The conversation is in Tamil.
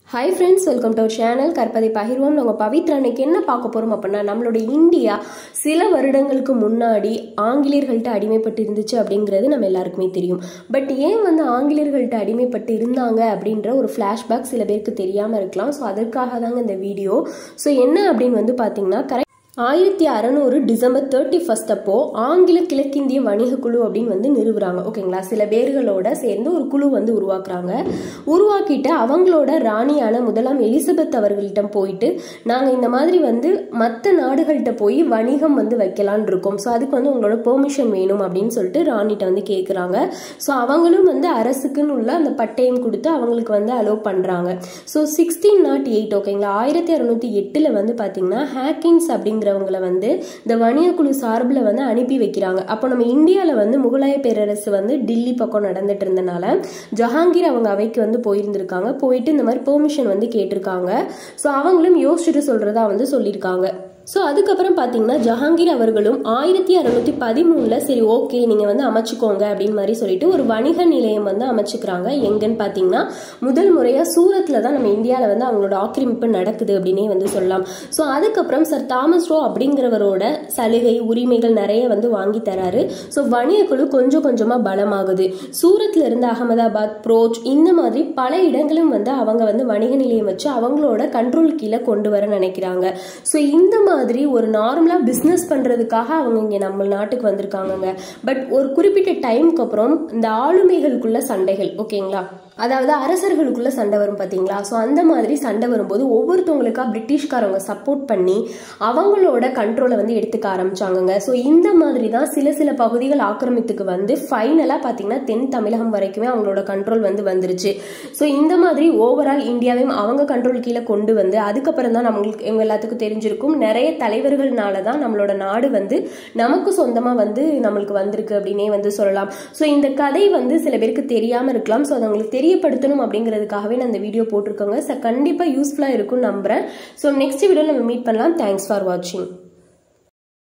hi friends welcome to our channel கற்பதை பகிர்வோம் நம்ம பவித்ரா அன்னைக்கு என்ன பார்க்க போறோம் அப்படின்னா நம்மளோட இந்தியா சில வருடங்களுக்கு முன்னாடி ஆங்கிலேயர்கள்ட்ட அடிமைப்பட்டு இருந்துச்சு அப்படிங்கிறது நம்ம எல்லாருக்குமே தெரியும் பட் ஏன் வந்து ஆங்கிலேயர்கள்ட்ட அடிமைப்பட்டு இருந்தாங்க அப்படின்ற ஒரு ஃப்ளாஷ்பேக் சில பேருக்கு தெரியாமல் இருக்கலாம் ஸோ அதற்காக தாங்க இந்த வீடியோ ஸோ என்ன அப்படின்னு வந்து பார்த்தீங்கன்னா கரெக்ட் ஆயிரத்தி அறநூறு டிசம்பர் தேர்ட்டி ஃபர்ஸ்ட் அப்போ ஆங்கில கிழக்கிந்திய வணிக குழு அப்படின்னு வந்து நிறுவுறாங்க ஓகேங்களா சில பேர்களோட சேர்ந்து ஒரு குழு வந்து உருவாக்குறாங்க உருவாக்கிட்டு அவங்களோட ராணியான முதலாம் எலிசபெத் அவர்கள்ட்ட போயிட்டு நாங்கள் இந்த மாதிரி வந்து மற்ற நாடுகள்கிட்ட போய் வணிகம் வந்து வைக்கலான் இருக்கோம் ஸோ அதுக்கு வந்து உங்களோட பெர்மிஷன் வேணும் அப்படின்னு சொல்லிட்டு ராணிகிட்ட வந்து கேட்குறாங்க ஸோ அவங்களும் வந்து அரசுக்குன்னு உள்ள அந்த பட்டயம் கொடுத்து அவங்களுக்கு வந்து அலோவ் பண்ணுறாங்க ஸோ சிக்ஸ்டீன் நாட் எயிட் ஓகேங்களா ஆயிரத்தி அறுநூத்தி எட்டில் வந்து பார்த்தீங்கன்னா ஹேக்கிங்ஸ் அப்படிங்கிற அப்படிங்கிறவங்களை வந்து இந்த வணிக குழு சார்பில் வந்து அனுப்பி வைக்கிறாங்க அப்போ நம்ம இந்தியாவில் வந்து முகலாய பேரரசு வந்து டில்லி பக்கம் நடந்துட்டு இருந்தனால ஜஹாங்கீர் அவங்க அவைக்கு வந்து போயிருந்திருக்காங்க போயிட்டு இந்த மாதிரி பெர்மிஷன் வந்து கேட்டிருக்காங்க ஸோ அவங்களும் யோசிச்சுட்டு சொல்றதா வந்து சொல்லியிருக்காங்க ஸோ அதுக்கப்புறம் பார்த்தீங்கன்னா ஜஹாங்கீர் அவர்களும் ஆயிரத்தி அறுநூத்தி பதிமூணுல சரி ஓகே நீங்க வந்து அமைச்சுக்கோங்க அப்படின்னு மாதிரி சொல்லிட்டு ஒரு வணிக நிலையம் வந்து அமைச்சுக்கிறாங்க எங்கன்னு பார்த்தீங்கன்னா முதல் முறையா சூரத்ல தான் நம்ம இந்தியாவில் வந்து அவங்களோட ஆக்கிரமிப்பு நடக்குது அப்படின்னே வந்து சொல்லலாம் ஸோ அதுக்கப்புறம் சார் தாமஸ் ரோ அப்படிங்கிறவரோட சலுகை உரிமைகள் நிறைய வந்து வாங்கி தராரு ஸோ வணிக குழு கொஞ்சம் கொஞ்சமா பலமாகுது சூரத்ல இருந்து அகமதாபாத் ப்ரோச் இந்த மாதிரி பல இடங்களும் வந்து அவங்க வந்து வணிக நிலையம் வச்சு அவங்களோட கண்ட்ரோல் கீழே கொண்டு வர நினைக்கிறாங்க ஸோ இந்த மாதிரி ஒரு நார்மலாக பிஸ்னஸ் பண்ணுறதுக்காக அவங்க இங்கே நம்ம நாட்டுக்கு வந்திருக்காங்கங்க பட் ஒரு குறிப்பிட்ட டைமுக்கு அப்புறம் இந்த ஆளுமைகளுக்குள்ள சண்டைகள் ஓகேங்களா அதாவது அரசர்களுக்குள்ள சண்டை வரும் பார்த்தீங்களா ஸோ அந்த மாதிரி சண்டை வரும்போது ஒவ்வொருத்தவங்களுக்கா பிரிட்டிஷ்காரவங்க சப்போர்ட் பண்ணி அவங்களோட கண்ட்ரோலை வந்து எடுத்துக்க ஆரம்பிச்சாங்கங்க ஸோ இந்த மாதிரி தான் சில சில பகுதிகள் ஆக்கிரமித்துக்கு வந்து ஃபைனலாக பார்த்தீங்கன்னா தென் தமிழகம் வரைக்குமே அவங்களோட கண்ட்ரோல் வந்து வந்துருச்சு ஸோ இந்த மாதிரி ஓவரால் இந்தியாவையும் அவங்க கண்ட்ரோல் கீழே கொண்டு வந்து அதுக்கப்புறம் தான் நம்மளுக்கு இவங்க எல்லாத்துக்கும் தெரிஞ்சிருக்கும் நிறைய தலைவர்கள்னால தான் நம்மளோட நாடு வந்து நமக்கு சொந்தமாக வந்து நம்மளுக்கு வந்திருக்கு அப்படின்னே வந்து சொல்லலாம் ஸோ இந்த கதை வந்து சில பேருக்கு தெரியாமல் இருக்கலாம் ஸோ அது அவங்களுக்கு தெரியப்படுத்தணும் அப்படிங்கிறதுக்காகவே நான் இந்த வீடியோ போட்டிருக்கோங்க ஸோ கண்டிப்பாக யூஸ்ஃபுல்லாக இருக்கும்னு நம்புறேன் ஸோ நெக்ஸ்ட் வீடியோ நம்ம மீட் பண்ணலாம் தேங்க்ஸ் ஃபார் வாட்சிங்